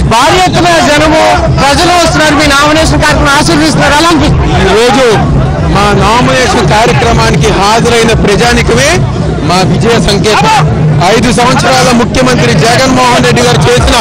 భారీ ఎత్తున జనము ప్రజలు వస్తున్నారు మీ నామినేషన్ కార్యక్రమం ఆశీర్వదిస్తున్నారు ఎలా అనిపిస్తుంది ఈ రోజు మా నామినేషన్ కార్యక్రమానికి హాజరైన ప్రజానికమే మా విజయ సంకేతం ఐదు సంవత్సరాల ముఖ్యమంత్రి జగన్మోహన్ రెడ్డి గారు చేసిన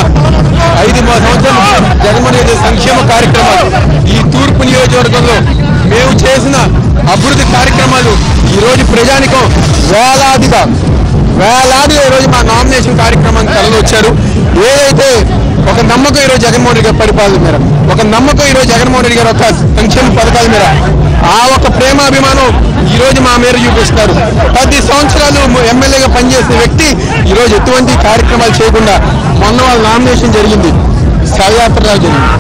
ఐదు మా సంవత్సరాలు జగన్మోహన్ రెడ్డి సంక్షేమ కార్యక్రమాలు ఈ తూర్పు నియోజకవర్గంలో మేము చేసిన అభివృద్ధి కార్యక్రమాలు ఈ రోజు ప్రజానికం వేలాదిగా వేలాదిగా ఈ రోజు మా నామినేషన్ కార్యక్రమానికి తరలి వచ్చారు ఏదైతే ఒక నమ్మకం ఈరోజు జగన్మోహన్ రెడ్డి గారి పరిపాలన మీద ఒక నమ్మకం ఈరోజు జగన్మోహన్ రెడ్డి గారి ఒక సంక్షేమ పథకాల మీద ఆ ఒక ప్రేమాభిమానం ఈ రోజు మా మీద చూపిస్తారు పది సంవత్సరాలు ఎమ్మెల్యేగా పనిచేసిన వ్యక్తి ఈ రోజు ఎటువంటి కార్యక్రమాలు చేయకుండా మొన్న వాళ్ళ నామినేషన్ జరిగింది శవయాత్రలాగా జరిగింది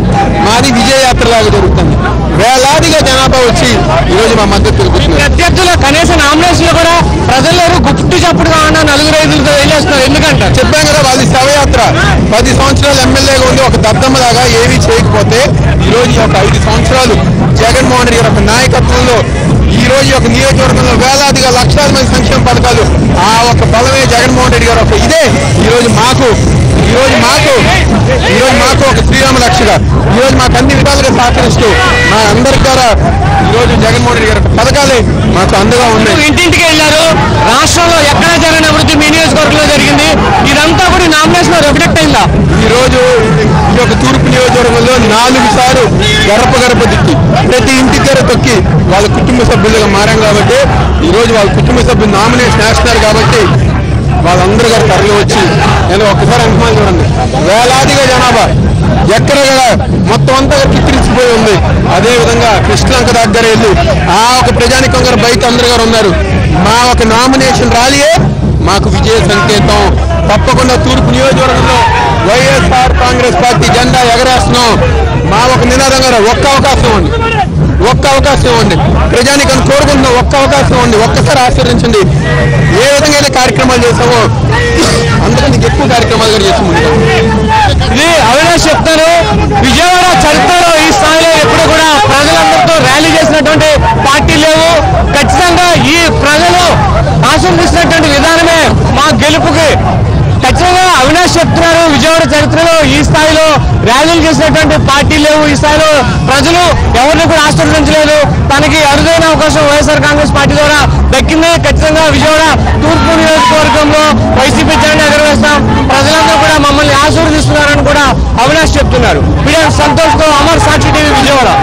మాది విజయయాత్రలాగా జరుగుతుంది వేలాదిగా జనాభా వచ్చి ఈ రోజు మా మద్దతు తెలుపుతున్నారు ప్రత్యర్థులు కనీసం నామినేషన్ లో కూడా ప్రజలు గుట్టు చప్పుడుగా ఉన్న నలుగురు ఐదులతో వెళ్ళేస్తున్నారు ఎందుకంటారు చెప్పాం కదా వాళ్ళది శవయాత్ర పది సంవత్సరాలు ఎమ్మెల్యేగా ఉండి ఒక దద్దమ్మలాగా ఏమీ చేయకపోతే ఈ రోజు ఈ ఒక ఐదు సంవత్సరాలు జగన్మోహన్ రెడ్డి గారి యొక్క నాయకత్వంలో ఈ రోజు ఈ యొక్క నియోజకవర్గంలో వేలాదిగా లక్షలాది మంది సంక్షేమ పథకాలు ఆ ఒక బలమే జగన్మోహన్ రెడ్డి గారు ఒక ఇదే ఈ రోజు మాకు ఈ రోజు మాకు ఈ రోజు మాకు ఒక శ్రీరామ రక్షగా ఈ రోజు మాకు అన్ని విధాలుగా సహకరిస్తూ మా అందరి ద్వారా ఈ రోజు జగన్మోహన్ రెడ్డి గారి యొక్క పథకాలే మాకు అండగా ఉన్నాయి ఇంటింటికి వెళ్ళారు రాష్ట్రంలో ఎక్కడ జరిగిన అభివృద్ధి మీ నియోజకవర్గంలో జరిగింది ఇదంతా కూడా నామినేషన్ లో రిఫ్లెక్ట్ అయిందా ఈ రోజు ఈ యొక్క తూర్పు నియోజకవర్గంలో నాలుగు సార్లు గడప గడప దిక్కి ప్రతి ఇంటి దగ్గర తొక్కి వాళ్ళ కుటుంబ సభ్యులుగా మారాం కాబట్టి ఈ రోజు వాళ్ళ కుటుంబ సభ్యులు నామినేషన్ వేస్తున్నారు కాబట్టి వాళ్ళందరూ గారు తరలి వచ్చి నేను ఒక్కసారి అనుమానం చూడండి వేలాదిగా జనాభా ఎక్కడ కూడా మొత్తం అంతా కిక్కిరిసిపోయి ఉంది అదే విధంగా కృష్ణలంక దగ్గర వెళ్ళి ఆ ఒక ప్రజానికం గారు బయట అందరు గారు ఉన్నారు మా ఒక నామినేషన్ ర్యాలీయే మాకు విజయ సంకేతం తప్పకుండా తూర్పు నియోజకవర్గంలో వైఎస్ఆర్ కాంగ్రెస్ పార్టీ జెండా ఎగరేస్తున్నాం మా ఒక నినాదం గారు ఒక్క అవకాశం ఉంది ఒక్క అవకాశం ఉంది ప్రజానికం కోరుకుంటున్నాం ఒక్క అవకాశం ఉంది ఒక్కసారి ఆశీర్వదించండి ఏ విధంగా అయితే కార్యక్రమాలు చేసామో అందుకని ఎక్కువ కార్యక్రమాలు కూడా చేసి ముందుకు ఇది అవినాష్ చెప్తారు విజయవాడ చరిత్రలో ఈ స్థాయిలో ఎప్పుడు కూడా ప్రజలందరితో ర్యాలీ చేసినటువంటి పార్టీ లేవు ఖచ్చితంగా ఈ ప్రజలు ఆశీర్వదిస్తున్నటువంటి విధానమే మా గెలుపుకి ఖచ్చితంగా అవినాష్ చెప్తున్నారు విజయవాడ చరిత్రలో ఈ స్థాయిలో ర్యాలీలు చేసినటువంటి పార్టీ లేవు ఈ స్థాయిలో ప్రజలు ఎవరిని కూడా ఆశీర్వదించలేదు తనకి అరుదైన అవకాశం వైఎస్ఆర్ కాంగ్రెస్ పార్టీ ద్వారా దక్కింది ఖచ్చితంగా విజయవాడ తూర్పు నియోజకవర్గంలో వైసీపీ జెండా ఎగరవేస్తాం ప్రజలందరూ కూడా మమ్మల్ని ఆశీర్వదిస్తున్నారని కూడా అవినాష్ చెప్తున్నారు వీడియో సంతోష్ తో అమర్ సాక్షి టీవీ విజయవాడ